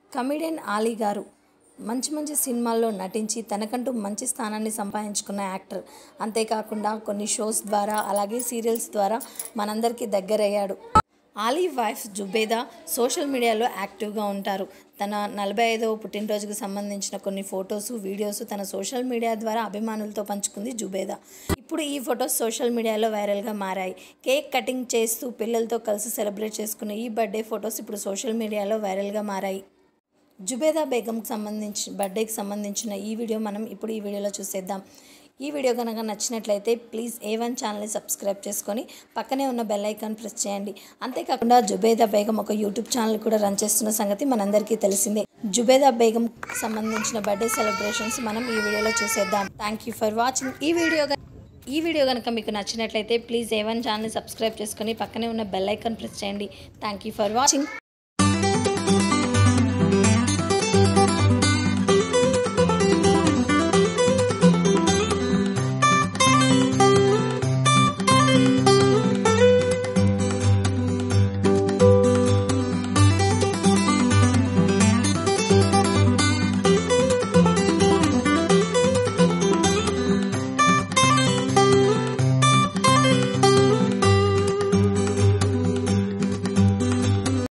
comedian Ali గారు మంచి మంచి సినిమాల్లో నటించి తనకంటూ మంచి స్థానాన్ని సంపాదించుకున్న యాక్టర్ అంతేకాకుండా కొన్ని షోస్ ద్వారా అలాగే సీరియల్స్ ద్వారా మనందరికీ దగ్గరయ్యాడు ఆలీ వైఫ్ జుబేదా సోషల్ మీడియాలో యాక్టివ్గా ఉంటారు తన నలభై ఐదవ పుట్టినరోజుకు సంబంధించిన కొన్ని ఫొటోస్ వీడియోస్ తన సోషల్ మీడియా ద్వారా అభిమానులతో పంచుకుంది జుబేదా ఇప్పుడు ఈ ఫొటోస్ సోషల్ మీడియాలో వైరల్గా మారాయి కేక్ కటింగ్ చేస్తూ పిల్లలతో కలిసి సెలబ్రేట్ చేసుకున్న ఈ బర్త్డే ఫొటోస్ ఇప్పుడు సోషల్ మీడియాలో వైరల్గా మారాయి జుబేదా బేగంకి సంబంధించి బర్త్డేకి సంబంధించిన ఈ వీడియో మనం ఇప్పుడు ఈ వీడియోలో చూసేద్దాం ఈ వీడియో కనుక నచ్చినట్లయితే ప్లీజ్ ఏ వన్ ఛానల్ని సబ్స్క్రైబ్ చేసుకొని పక్కనే ఉన్న బెల్ ఐకాన్ ప్రెస్ చేయండి అంతేకాకుండా జుబేదా బేగం ఒక యూట్యూబ్ ఛానల్ కూడా రన్ చేస్తున్న సంగతి మనందరికీ తెలిసిందే జుబేదా బేగం సంబంధించిన బర్త్డే సెలబ్రేషన్స్ మనం ఈ వీడియోలో చూసేద్దాం థ్యాంక్ యూ ఫర్ వాచింగ్ ఈ వీడియో గ- ఈ వీడియో కనుక మీకు నచ్చినట్లయితే ప్లీజ్ ఏ వన్ ఛానల్ని సబ్స్క్రైబ్ చేసుకొని పక్కనే ఉన్న బెల్ ఐకాన్ ప్రెస్ చేయండి థ్యాంక్ యూ ఫర్ వాచింగ్